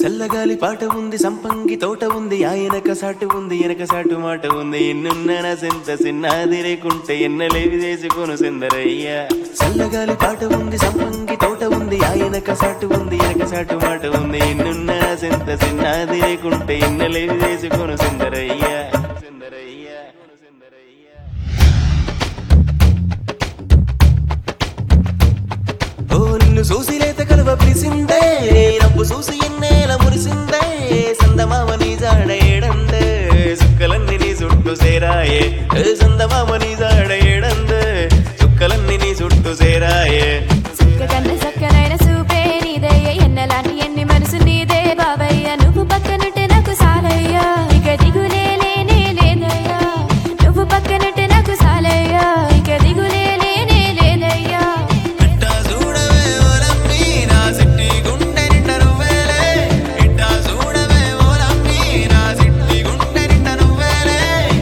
చల్లగాలి పాట ఉంది సంపంగి తోట ఉంది ఆయనక సాటు ఉంది ఎనక సాటు మాట ఉంది ఎన్నున్న సెంత సిన్నాది లేకుంటే ఎన్నలేవి చేసుకొను సుందరయ్య చల్లగాలి పాట ఉంది సంపంగి తోట ఉంది ఆయనక సాటు ఉంది ఎనక సాటు మాట ఉంది ఎన్నున్న సెంత సిన్నాది లేకుంటే ఎన్నలేవి చేసుకొను సుందరయ్య సుందరయ్య సుందరయ్య ఓ నిన్ను చూసి లేత కలువ పిలిసిందే నవ్వు చూసి ఎన్నేల మురిసిందే సందమామ నీ జాడ ఏడందే సుక్కలన్నీ నీ చుట్టూ సేరాయే ఏ సందమామ నీ జాడ ఏడందే చుక్కలన్నీ నీ చుట్టూ సేరాయే చుక్క కన్న చక్కనైన చూపే నీదయ్య ఎన్నలాంటి ఎన్ని మనసు నీదే బాబయ్య నువ్వు పక్కనుంటే నాకు సాలయ్యా ఇక దిగులే లేనే లేదయ్యా నువ్వు పక్కనుంటే నాకు సాలయ్యా ఇక దిగులే లేనే లేదయ్యా ఇట్టా చూడవే ఓలమ్మి నా సిట్టి గుండె నిండా నువ్వేలే ఇట్టా చూడవే ఓలమ్మి నా సిట్టి గుండె నిండా నువ్వేలే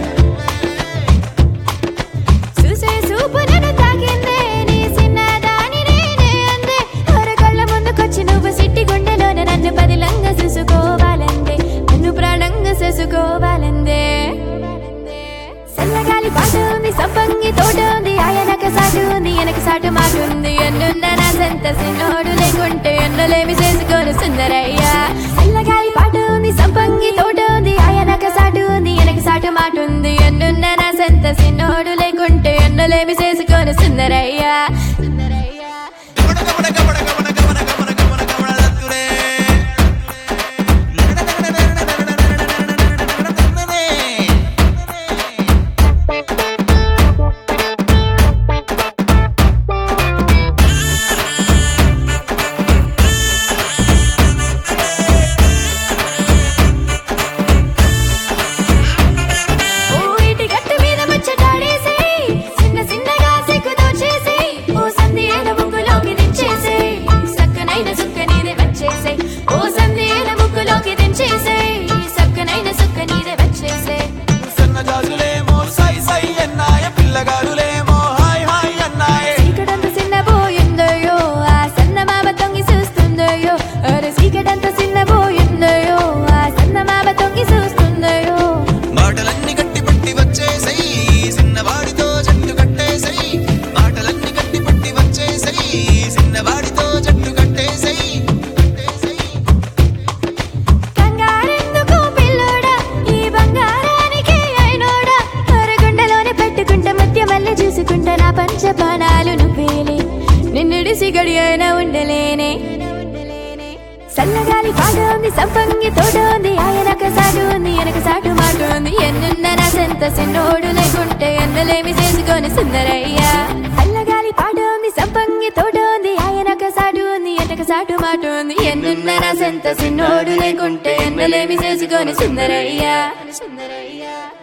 చూసే చూపు నన్ను తాకిందే నీ చిన్నదాని నేనే అందే ఎవరి కళ్ళ ముందుకొచ్చి నువ్వు సిట్టి గుండెలోన నన్ను బదిలంగా చూసుకోవాలందే నన్ను ప్రాణంగా చూసుకోవాలందే చల్లగాలి పాట ఉంది సంపంగి తోట ఉంది ఆయనక సాటు ఉంది వెనక సాటు మాట ఉంది ఎన్నున్న నా సంత సిన్నోడు లేకుంటే ఎన్నలేమి చేసుకోను సుందరయ్య చల్లగాలి పాట ఉంది సంపంగి తోట ఉంది ఆయనక సాటు ఉంది వెనక సాటు మాట ఉంది ఎన్నున్న నా సంత సిన్నోడు లేకుంటే ఎన్నలేమి చేసుకోను సుందరయ్య సుందరయ్య ఓ ఇటి గట్టు మీద ముచ్చటాడేసి చిన్న చిన్నగా సిగ్గు దోచేసి ఓ సందేల ముక్కులోకి దించేసి సక్కనైన సుక్క నీదే వచ్చేసి ఓ సందేల ముక్కులోకి దించేసి సక్కనైన సుక్క నీదే వచ్చేసి సన్నజాజులేమో సై సై అన్నాయ పిల్లగారులేమో హాయ్ హాయ్ అన్నాయే సీకడంత చిన్నబోయిందయ్యో ఆ సన్నమామ తొంగి చూస్తుందయ్యో అరే సీకడంత చిన్నబోయిందయ్యో ఆ సన్నమామ తొంగి చూస్తుందయ్యో మాటలన్నీ గట్టి పట్టి వచ్చేసై చిన్నవాడితో జట్టు కట్టేసై మాటలన్నీ గట్టి పట్టి వచ్చేసై చిన్నవాడితో జట్టు కట్టేసై కట్టేసై కంగారెందుకు పిల్లోడా ఈ బంగారానికి అయినోడా మరగుండలోనే పెట్టుకుంటా మధ్య మళ్ళీ చూసుకుంటా నా పంచపానాలు నువ్వేలే నిన్నుడిసి గడి అయినా ఉండలేనే చల్లగాలి పాట ఉంది సంపంగి తోట ఉంది ఆయనక సాటు ఉంది వెనక సాటు మాట ఉంది ఎన్నున్న నా సంత సిన్నోడు లేకుంటే ఎన్నలేమి చేసుకొని సుందరయ్య చల్లగాలి పాట ఉంది సంపంగి తోట ఉంది ఆయనక సాటు ఉంది వెనక సాటు మాట ఉంది ఎన్నున్న నా సంత సిన్నోడు లేకుంటే ఎన్నలేమి చేసుకొని సుందరయ్య సుందరయ్య